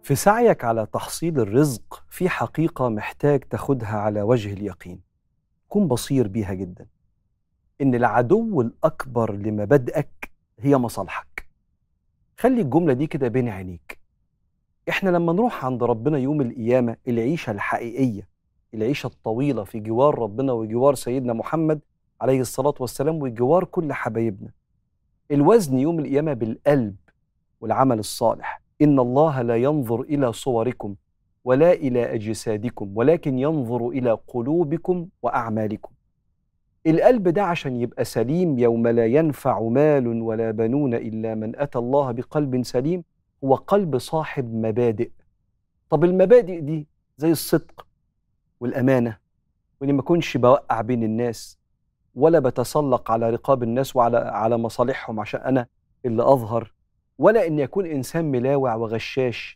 في سعيك على تحصيل الرزق في حقيقة محتاج تاخدها على وجه اليقين كن بصير بيها جدا إن العدو الأكبر لمبادئك هي مصالحك خلي الجملة دي كده بين عينيك إحنا لما نروح عند ربنا يوم القيامة العيشة الحقيقية العيشة الطويلة في جوار ربنا وجوار سيدنا محمد عليه الصلاة والسلام وجوار كل حبايبنا الوزن يوم القيامة بالقلب والعمل الصالح إن الله لا ينظر إلى صوركم ولا إلى أجسادكم ولكن ينظر إلى قلوبكم وأعمالكم القلب ده عشان يبقى سليم يوم لا ينفع مال ولا بنون إلا من أتى الله بقلب سليم هو قلب صاحب مبادئ طب المبادئ دي زي الصدق والأمانة وإني ما أكونش بوقع بين الناس ولا بتسلق على رقاب الناس وعلى على مصالحهم عشان أنا اللي أظهر ولا إني أكون إنسان ملاوع وغشاش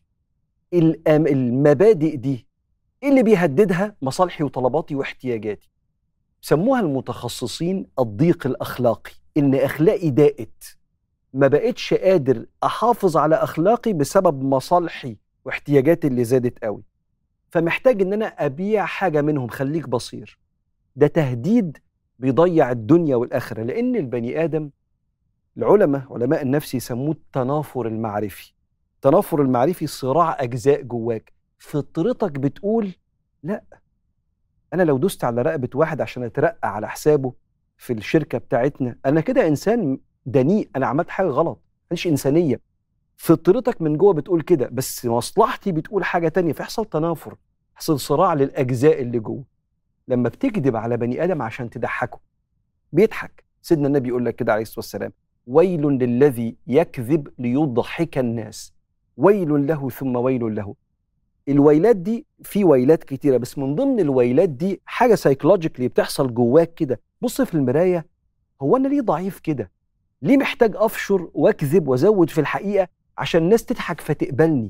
الأم- المبادئ دي إيه اللي بيهددها مصالحي وطلباتي واحتياجاتي سموها المتخصصين الضيق الأخلاقي إن أخلاقي ضاقت ما بقتش قادر أحافظ على أخلاقي بسبب مصالحي واحتياجاتي اللي زادت قوي فمحتاج إن أنا أبيع حاجة منهم خليك بصير ده تهديد بيضيع الدنيا والآخرة لأن البني آدم العلماء علماء النفس يسموه التنافر المعرفي التنافر المعرفي صراع أجزاء جواك فطرتك بتقول لا أنا لو دوست على رقبة واحد عشان أترقى على حسابه في الشركة بتاعتنا أنا كده إنسان دنيء أنا عملت حاجة غلط مش إنسانية فطرتك من جوه بتقول كده بس مصلحتي بتقول حاجة تانية فيحصل تنافر يحصل صراع للأجزاء اللي جوه لما بتكذب على بني آدم عشان تضحكه بيضحك سيدنا النبي يقول لك كده عليه الصلاة والسلام ويل للذي يكذب ليضحك الناس ويل له ثم ويل له الويلات دي في ويلات كتيرة بس من ضمن الويلات دي حاجة سايكولوجيكلي بتحصل جواك كده بص في المراية هو أنا ليه ضعيف كده ليه محتاج أفشر وأكذب وأزود في الحقيقة عشان الناس تضحك فتقبلني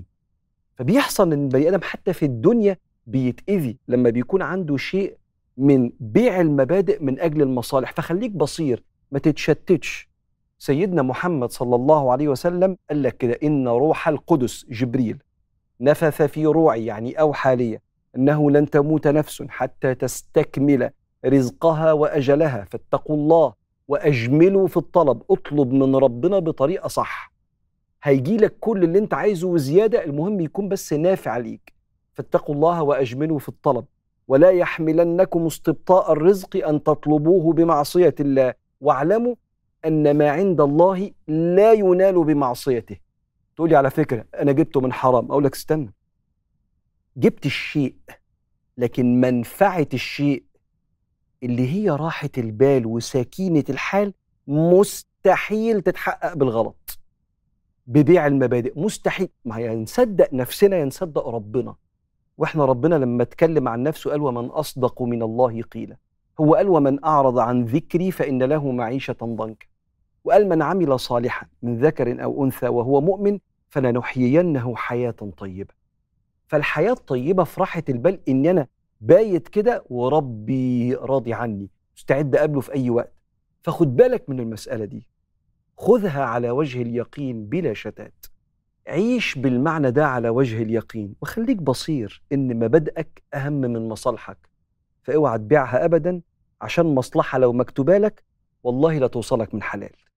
فبيحصل ان البني ادم حتى في الدنيا بيتاذي لما بيكون عنده شيء من بيع المبادئ من اجل المصالح فخليك بصير ما تتشتتش سيدنا محمد صلى الله عليه وسلم قال لك كده ان روح القدس جبريل نفث في روعي يعني اوحى لي انه لن تموت نفس حتى تستكمل رزقها واجلها فاتقوا الله واجملوا في الطلب اطلب من ربنا بطريقه صح هيجي لك كل اللي انت عايزه وزياده المهم يكون بس نافع ليك فاتقوا الله واجملوا في الطلب ولا يحملنكم استبطاء الرزق ان تطلبوه بمعصيه الله واعلموا ان ما عند الله لا ينال بمعصيته تقول لي على فكره انا جبته من حرام اقول لك استنى جبت الشيء لكن منفعه الشيء اللي هي راحه البال وسكينه الحال مستحيل تتحقق بالغلط ببيع المبادئ مستحيل ما هي نصدق نفسنا يا نصدق ربنا واحنا ربنا لما اتكلم عن نفسه قال ومن اصدق من الله قيلا هو قال ومن اعرض عن ذكري فان له معيشه ضنكا وقال من عمل صالحا من ذكر او انثى وهو مؤمن فلنحيينه حياه طيبه فالحياه الطيبه في راحه البال ان انا بايت كده وربي راضي عني مستعد اقابله في اي وقت فخد بالك من المساله دي خذها على وجه اليقين بلا شتات عيش بالمعنى ده على وجه اليقين وخليك بصير ان مبادئك اهم من مصالحك فاوعى تبيعها ابدا عشان مصلحه لو مكتوبه لك والله لا توصلك من حلال